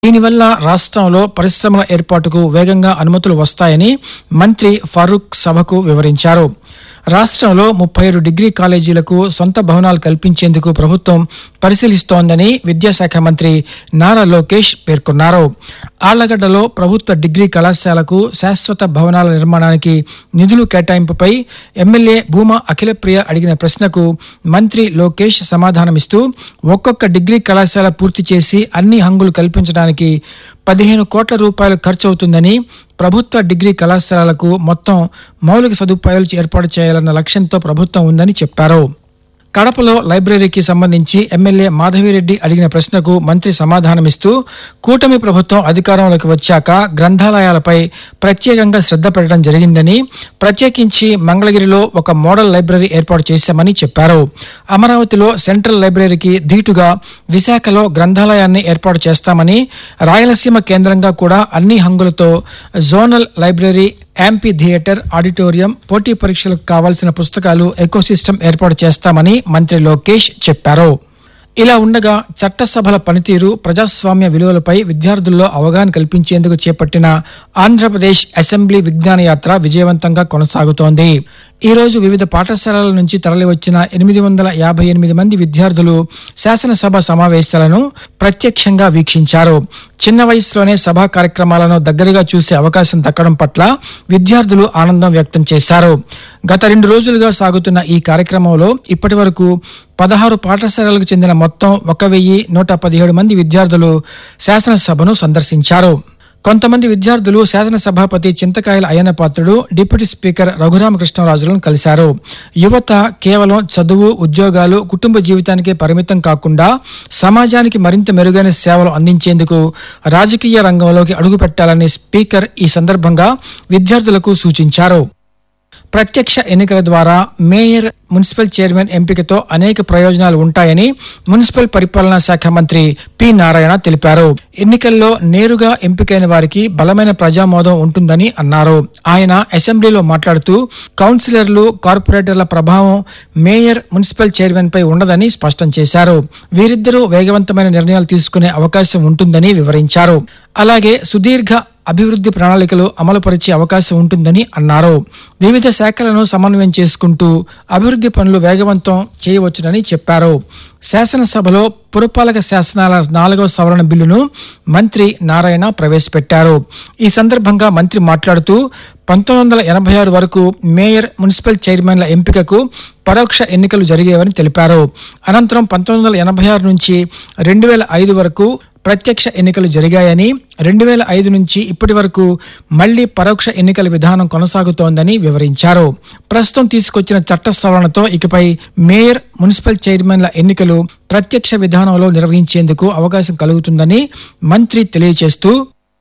దీనివల్ల రాష్ట్రంలో పరిశ్రమల ఏర్పాటుకు వేగంగా అనుమతులు వస్తాయని మంత్రి ఫరూక్ సభకు వివరించారు రాష్ట్రంలో ముప్పై ఏడు డిగ్రీ కాలేజీలకు సొంత భవనాలు కల్పించేందుకు ప్రభుత్వం పరిశీలిస్తోందని విద్యాశాఖ మంత్రి నారా లోకేష్ పేర్కొన్నారు ఆళ్లగడ్డలో ప్రభుత్వ డిగ్రీ కళాశాలకు శాశ్వత భవనాల నిర్మాణానికి నిధులు కేటాయింపుపై ఎమ్మెల్యే భూమా అఖిలప్రియ అడిగిన ప్రశ్నకు మంత్రి లోకేష్ సమాధానమిస్తూ ఒక్కొక్క డిగ్రీ కళాశాల పూర్తి చేసి అన్ని హంగులు కల్పించడానికి పదిహేను కోట్ల రూపాయలు ఖర్చవుతుందని ప్రభుత్వ డిగ్రీ కళాశాలలకు మొత్తం మౌలిక సదుపాయాలు ఏర్పాటు చేయాలన్న లక్ష్యంతో ప్రభుత్వం ఉందని చెప్పారు కడపలో లైబ్రరీకి సంబంధించి ఎమ్మెల్యే మాధవిరెడ్డి అడిగిన ప్రశ్నకు మంత్రి సమాధానమిస్తూ కూటమి ప్రభుత్వం అధికారంలోకి వచ్చాక గ్రంథాలయాలపై ప్రత్యేకంగా శ్రద్ధ పెట్టడం జరిగిందని ప్రత్యేకించి మంగళగిరిలో ఒక మోడల్ లైబ్రరీ ఏర్పాటు చేశామని చెప్పారు అమరావతిలో సెంట్రల్ లైబ్రరీకి ధీటుగా విశాఖలో గ్రంథాలయాన్ని ఏర్పాటు చేస్తామని రాయలసీమ కేంద్రంగా కూడా అన్ని హంగులతో zonal library amphitheatre auditorium పోటీ పరీక్షలకు కావాల్సిన పుస్తకాలు ఎకోసిస్టమ్ ఏర్పాటు చేస్తామని మంత్రి లోకేష్ చెప్పారు ఇలా ఉండగా చట్టసభల పనితీరు ప్రజాస్వామ్య విలువలపై విద్యార్థుల్లో అవగాహన కల్పించేందుకు చేపట్టిన ఆంధ్రప్రదేశ్ అసెంబ్లీ విజ్ఞాన యాత్ర విజయవంతంగా కొనసాగుతోంది ఈ రోజు వివిధ పాఠశాలల నుంచి తరలివచ్చిన ఎనిమిది వందల యాభై ఎనిమిది మంది విద్యార్థులు శాసనసభ సమావేశాలను ప్రత్యక్షంగా వీక్షించారు చిన్న వయసులోనే సభా కార్యక్రమాలను దగ్గరగా చూసే అవకాశం దక్కడం పట్ల విద్యార్థులు ఆనందం వ్యక్తం చేశారు గత రెండు రోజులుగా సాగుతున్న ఈ కార్యక్రమంలో ఇప్పటి వరకు పదహారు పాఠశాలలకు చెందిన మొత్తం ఒక వెయ్యి నూట పదిహేడు మంది విద్యార్థులు శాసనసభను సందర్శించారు కొంతమంది విద్యార్థులు శాసనసభాపతి చింతకాయల అయ్యన్న పాత్రుడు డిప్యూటీ స్పీకర్ రఘురామకృష్ణరాజులను కలిశారు యువత కేవలం చదువు ఉద్యోగాలు కుటుంబ జీవితానికే పరిమితం కాకుండా సమాజానికి మరింత మెరుగైన సేవలు అందించేందుకు రాజకీయ రంగంలోకి అడుగుపెట్టాలని స్పీకర్ ఈ సందర్భంగా విద్యార్థులకు సూచించారు ప్రత్యక్ష ఎన్నికల ద్వారా మేయర్ మున్సిపల్ చైర్మన్ ఎంపికతో అనేక ప్రయోజనాలు ఉంటాయని మున్సిపల్ పరిపాలనా శాఖ మంత్రి పి నారాయణ తెలిపారు ఎన్నికల్లో నేరుగా ఎంపికైన వారికి బలమైన ప్రజామోదం ఉంటుందని అన్నారు ఆయన అసెంబ్లీలో మాట్లాడుతూ కౌన్సిలర్లు కార్పొరేటర్ల ప్రభావం మేయర్ మున్సిపల్ చైర్మన్ పై ఉండదని స్పష్టం చేశారు వీరిద్దరూ వేగవంతమైన నిర్ణయాలు తీసుకునే అవకాశం ఉంటుందని వివరించారు అలాగే సుదీర్ఘ అభివృద్ధి ప్రణాళికలు అమలుపరిచే అవకాశం ఉంటుందని అన్నారు వివిధ శాఖలను సమన్వయం చేసుకుంటూ అభివృద్ధి పనులు వేగవంతం చేయవచ్చునని చెప్పారు శాసనసభలో పురపాలక శాసనాల నాలుగవ సవరణ బిల్లును మంత్రి నారాయణ ప్రవేశపెట్టారు ఈ సందర్భంగా మంత్రి మాట్లాడుతూ పంతొమ్మిది వందల ఎనభై ఆరు వరకు మేయర్ మున్సిపల్ చైర్మన్ల ఎంపికకు పరోక్ష ఎన్నికలు జరిగేవని తెలిపారు అనంతరం పంతొమ్మిది వందల ఎనభై ఆరు నుంచి రెండు వేల ఐదు వరకు ప్రత్యక్ష ఎన్నికలు జరిగాయని రెండు వేల ఐదు నుంచి ఇప్పటి వరకు మళ్లీ పరోక్ష ఎన్నికల విధానం కొనసాగుతోందని వివరించారు ప్రస్తుతం తీసుకొచ్చిన చట్ట సవరణతో ఇకపై మేయర్ మున్సిపల్ చైర్మన్ల ఎన్నికలు ప్రత్యక్ష విధానంలో నిర్వహించేందుకు అవకాశం కలుగుతుందని మంత్రి తెలియజేస్తూ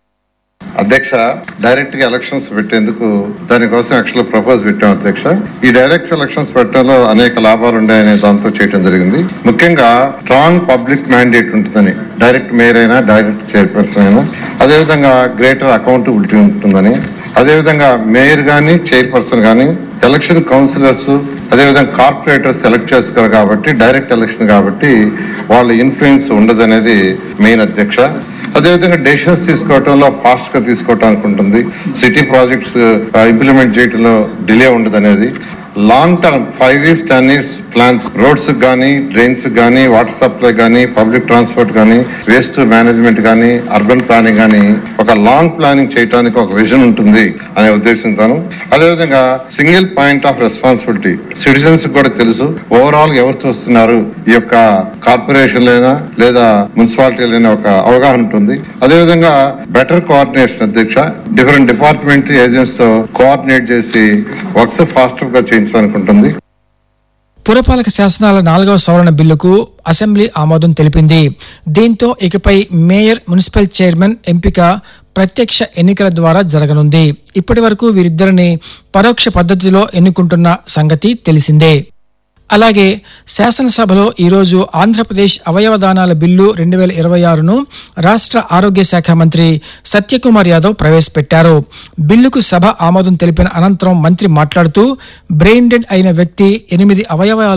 అధ్యక్ష డైరెక్ట్ గా ఎలక్షన్స్ పెట్టేందుకు దానికోసం యాక్చువల్ ప్రపోజ్ పెట్టాం అధ్యక్ష ఈ డైరెక్ట్ ఎలక్షన్స్ పెట్టడంలో అనేక లాభాలు ఉన్నాయనే దాంతో చేయడం జరిగింది ముఖ్యంగా స్ట్రాంగ్ పబ్లిక్ మ్యాండేట్ ఉంటుందని డైరెక్ట్ మేయర్ అయినా డైరెక్ట్ చైర్పర్సన్ అయినా అదేవిధంగా గ్రేటర్ అకౌంటబిలిటీ ఉంటుందని అదేవిధంగా మేయర్ గాని చైర్పర్సన్ గాని ఎలక్షన్ కౌన్సిలర్స్ అదేవిధంగా కార్పొరేటర్ సెలెక్ట్ చేసుకోరు కాబట్టి డైరెక్ట్ ఎలక్షన్ కాబట్టి వాళ్ళ ఇన్ఫ్లుయెన్స్ ఉండదనేది మెయిన్ అధ్యక్ష అదేవిధంగా డెసిషన్స్ తీసుకోవటంలో ఫాస్ట్ గా తీసుకోవటానికి ఉంటుంది సిటీ ప్రాజెక్ట్స్ ఇంప్లిమెంట్ చేయటంలో డిలే ఉండదు అనేది long term five years ten years plans roads కానీ డ్రైన్స్ కానీ వాటర్ సప్లై కానీ పబ్లిక్ ట్రాన్స్పోర్ట్ కానీ వేస్ట్ మేనేజ్మెంట్ కానీ అర్బన్ ప్లానింగ్ కానీ ఒక లాంగ్ ప్లానింగ్ చేయడానికి ఒక విజన్ ఉంటుంది అనే ఉద్దేశంతోను అదేవిధంగా single point of responsibility citizens కూడా తెలుసు ఓవరాల్ ఎవరు చూస్తున్నారు ఈ యొక్క కార్పొరేషన్లైనా లేదా మున్సిపాలిటీలైనా ఒక అవగాహన ఉంటుంది అదేవిధంగా బెటర్ కోఆర్డినేషన్ అధ్యక్ష డిఫరెంట్ డిపార్ట్మెంట్ ఏజెంట్స్ తో కోఆర్డినేట్ చేసి వర్క్స్ ఫాస్ట్ గా చేయించడానికి ఉంటుంది పురపాలక శాసనాల నాలుగవ సవరణ బిల్లుకు అసెంబ్లీ ఆమోదం తెలిపింది దీంతో ఇకపై మేయర్ మున్సిపల్ చైర్మన్ ఎంపిక ప్రత్యక్ష ఎన్నికల ద్వారా జరగనుంది ఇప్పటి వరకు వీరిద్దరిని పరోక్ష పద్ధతిలో ఎన్నుకుంటున్న సంగతి తెలిసిందే అలాగే శాసనసభలో ఈరోజు ఆంధ్రప్రదేశ్ అవయవ దానాల బిల్లు రెండు వేల ఇరవై ఆరును రాష్ట్ర ఆరోగ్య శాఖ మంత్రి సత్యకుమార్ యాదవ్ ప్రవేశపెట్టారు బిల్లుకు సభ ఆమోదం తెలిపిన అనంతరం మంత్రి మాట్లాడుతూ బ్రెయిన్ డెడ్ అయిన వ్యక్తి ఎనిమిది అవయవాలు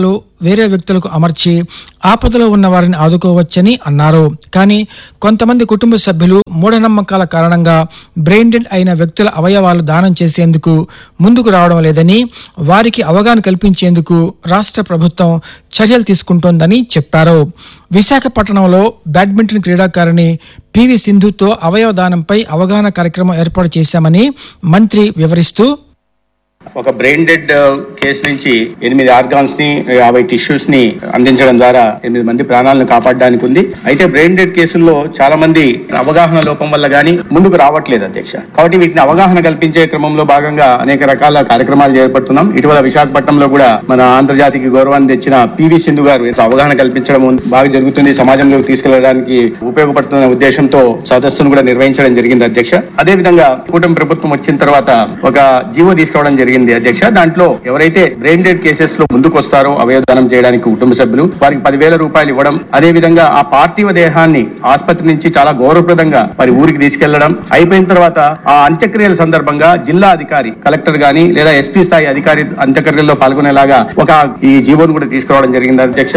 వేరే వ్యక్తులకు అమర్చి ఆపదలో ఉన్న వారిని ఆదుకోవచ్చని అన్నారు కానీ కొంతమంది కుటుంబ సభ్యులు మూఢనమ్మకాల కారణంగా బ్రెయిన్ డెడ్ అయిన వ్యక్తుల అవయవాలు దానం చేసేందుకు ముందుకు రావడం లేదని వారికి అవగాహన కల్పించేందుకు రాష్ట్ర ప్రభుత్వం చర్యలు తీసుకుంటోందని చెప్పారు విశాఖపట్నంలో బ్యాడ్మింటన్ క్రీడాకారిణి పివి సింధుతో అవయవ దానంపై అవగాహన కార్యక్రమం ఏర్పాటు చేశామని మంత్రి వివరిస్తూ ఒక బ్రెయిన్ డెడ్ కేసు నుంచి ఎనిమిది ఆర్గాన్స్ ని యాభై టిష్యూస్ ని అందించడం ద్వారా ఎనిమిది మంది ప్రాణాలను కాపాడడానికి ఉంది అయితే బ్రెయిన్ డెడ్ కేసుల్లో చాలా మంది అవగాహన లోపం వల్ల గానీ ముందుకు రావట్లేదు అధ్యక్ష కాబట్టి వీటిని అవగాహన కల్పించే క్రమంలో భాగంగా అనేక రకాల కార్యక్రమాలు చేపడుతున్నాం ఇటీవల విశాఖపట్నంలో కూడా మన ఆంధ్రజాతికి గౌరవాన్ని తెచ్చిన పివి సింధు గారు అవగాహన కల్పించడం బాగా జరుగుతుంది సమాజంలోకి తీసుకెళ్లడానికి ఉపయోగపడుతున్న ఉద్దేశంతో సదస్సును కూడా నిర్వహించడం జరిగింది అధ్యక్ష అదే విధంగా కూటమి ప్రభుత్వం వచ్చిన తర్వాత ఒక జీవో తీసుకోవడం జరిగింది అధ్యక్ష దాంట్లో ఎవరైతే బ్రెయిన్ డెడ్ కేసెస్ లో ముందుకు వస్తారో అవయవదానం చేయడానికి కుటుంబ సభ్యులు వారికి పదివేల రూపాయలు ఇవ్వడం అదే విధంగా ఆ పార్థివ దేహాన్ని ఆసుపత్రి నుంచి చాలా గౌరవప్రదంగా వారి ఊరికి తీసుకెళ్లడం అయిపోయిన తర్వాత ఆ అంత్యక్రియల సందర్భంగా జిల్లా అధికారి కలెక్టర్ గాని లేదా ఎస్పీ స్థాయి అధికారి అంత్యక్రియల్లో పాల్గొనేలాగా ఒక ఈ జీవోను కూడా తీసుకురావడం జరిగింది అధ్యక్ష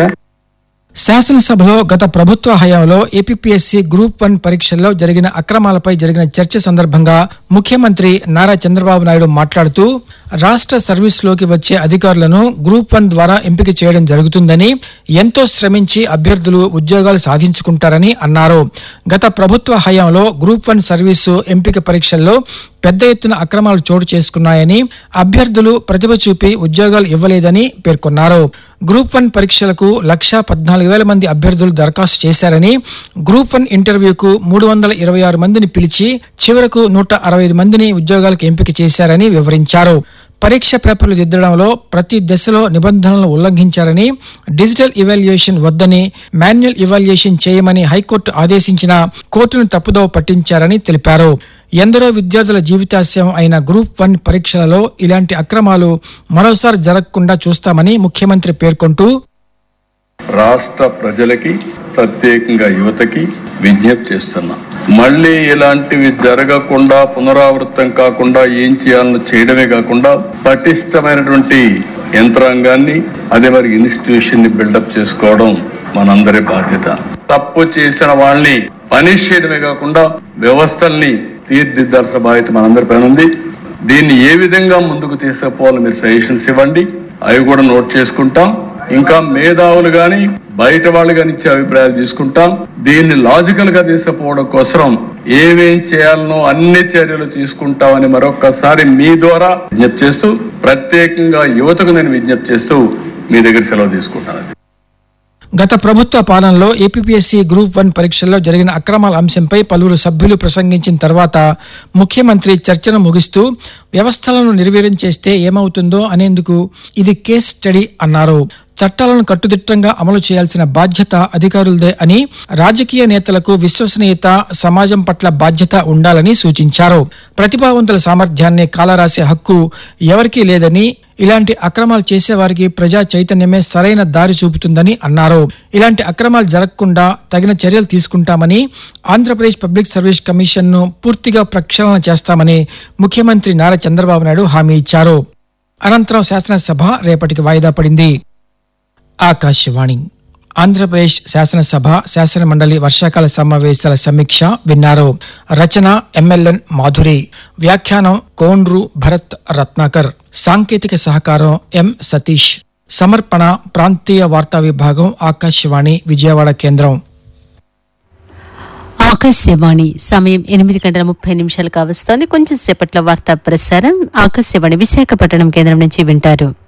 శాసనసభలో గత ప్రభుత్వ హయాంలో ఏపీఎస్సీ గ్రూప్ వన్ పరీక్షల్లో జరిగిన అక్రమాలపై జరిగిన చర్చ సందర్భంగా ముఖ్యమంత్రి నారా చంద్రబాబు నాయుడు మాట్లాడుతూ రాష్ట్ర సర్వీస్లోకి వచ్చే అధికారులను గ్రూప్ వన్ ద్వారా ఎంపిక చేయడం జరుగుతుందని ఎంతో శ్రమించి అభ్యర్థులు ఉద్యోగాలు సాధించుకుంటారని అన్నారు గత ప్రభుత్వ హయాంలో గ్రూప్ వన్ సర్వీసు ఎంపిక పరీక్షల్లో పెద్ద ఎత్తున అక్రమాలు చోటు చేసుకున్నాయని అభ్యర్థులు ప్రతిభ చూపి ఉద్యోగాలు ఇవ్వలేదని పేర్కొన్నారు గ్రూప్ వన్ పరీక్షలకు లక్షా పద్నాలుగు వేల మంది అభ్యర్థులు దరఖాస్తు చేశారని గ్రూప్ వన్ ఇంటర్వ్యూకు మూడు వందల ఇరవై ఆరు మందిని పిలిచి చివరకు నూట అరవై ఐదు మందిని ఉద్యోగాలకు ఎంపిక చేశారని వివరించారు పరీక్ష పేపర్లు దిద్దడంలో ప్రతి దశలో నిబంధనలను ఉల్లంఘించారని డిజిటల్ ఇవాల్యుయేషన్ వద్దని మాన్యువల్ ఇవాల్యుయేషన్ చేయమని హైకోర్టు ఆదేశించిన కోర్టును తప్పుదోవ పట్టించారని తెలిపారు ఎందరో విద్యార్థుల జీవితాశయం అయిన గ్రూప్ వన్ పరీక్షలలో ఇలాంటి అక్రమాలు మరోసారి జరగకుండా చూస్తామని ముఖ్యమంత్రి పేర్కొంటూ రాష్ట్ర ప్రజలకి ప్రత్యేకంగా యువతకి విజ్ఞప్తి చేస్తున్నా మళ్ళీ ఇలాంటివి జరగకుండా పునరావృతం కాకుండా ఏం చేయాలని చేయడమే కాకుండా పటిష్టమైనటువంటి యంత్రాంగాన్ని అదే మరి ఇన్స్టిట్యూషన్ ని బిల్డప్ చేసుకోవడం మనందరి బాధ్యత తప్పు చేసిన వాళ్ళని పనిష్ చేయడమే కాకుండా వ్యవస్థల్ని తీర్దిద్దాల్సిన బాధ్యత మనందరి పైన ఉంది దీన్ని ఏ విధంగా ముందుకు తీసుకుపోవాలో మీరు సజెషన్స్ ఇవ్వండి అవి కూడా నోట్ చేసుకుంటాం ఇంకా మేధావులు గాని బయట వాళ్ళు గాని ఇచ్చే అభిప్రాయాలు తీసుకుంటాం దీన్ని లాజికల్ గా తీసుకుపోవడం కోసం ఏమేం చేయాలనో అన్ని చర్యలు తీసుకుంటామని మరొక్కసారి మీ ద్వారా విజ్ఞప్తి చేస్తూ ప్రత్యేకంగా యువతకు నేను విజ్ఞప్తి చేస్తూ మీ దగ్గర సెలవు తీసుకుంటాను గత ప్రభుత్వ పాలనలో ఏపీఎస్సీ గ్రూప్ వన్ పరీక్షల్లో జరిగిన అక్రమాల అంశంపై పలువురు సభ్యులు ప్రసంగించిన తర్వాత ముఖ్యమంత్రి చర్చను ముగిస్తూ వ్యవస్థలను నిర్వీర్యం చేస్తే ఏమవుతుందో అనేందుకు ఇది కేస్ స్టడీ అన్నారు చట్టాలను కట్టుదిట్టంగా అమలు చేయాల్సిన బాధ్యత అధికారులదే అని రాజకీయ నేతలకు విశ్వసనీయత సమాజం పట్ల బాధ్యత ఉండాలని సూచించారు ప్రతిభావంతుల సామర్థ్యాన్ని కాలరాసే హక్కు ఎవరికీ లేదని ఇలాంటి అక్రమాలు చేసేవారికి ప్రజా చైతన్యమే సరైన దారి చూపుతుందని అన్నారు ఇలాంటి అక్రమాలు జరగకుండా తగిన చర్యలు తీసుకుంటామని ఆంధ్రప్రదేశ్ పబ్లిక్ సర్వీస్ కమిషన్ ను పూర్తిగా ప్రక్షాళన చేస్తామని ముఖ్యమంత్రి నారా చంద్రబాబు నాయుడు హామీ ఇచ్చారు అనంతరం శాసనసభ రేపటికి వాయిదా పడింది ఆకాశవాణి ఆంధ్రప్రదేశ్ శాసనసభ శాసన మండలి వర్షాకాల సమావేశాల సమీక్ష విన్నారు రచన ఎమ్మెల్యన్ మాధురి వ్యాఖ్యానం కోండ్రు భరత్ రత్నాకర్ సాంకేతిక సహకారం ఎం సతీష్ సమర్పణ ప్రాంతీయ వార్తా విభాగం ఆకాశవాణి విజయవాడ కేంద్రం ఆకాశవాణి సమయం ఎనిమిది గంటల ముప్పై నిమిషాలు కావస్తోంది కొంచెం సేపట్లో వార్తా ప్రసారం ఆకాశవాణి విశాఖపట్నం కేంద్రం నుంచి వింటారు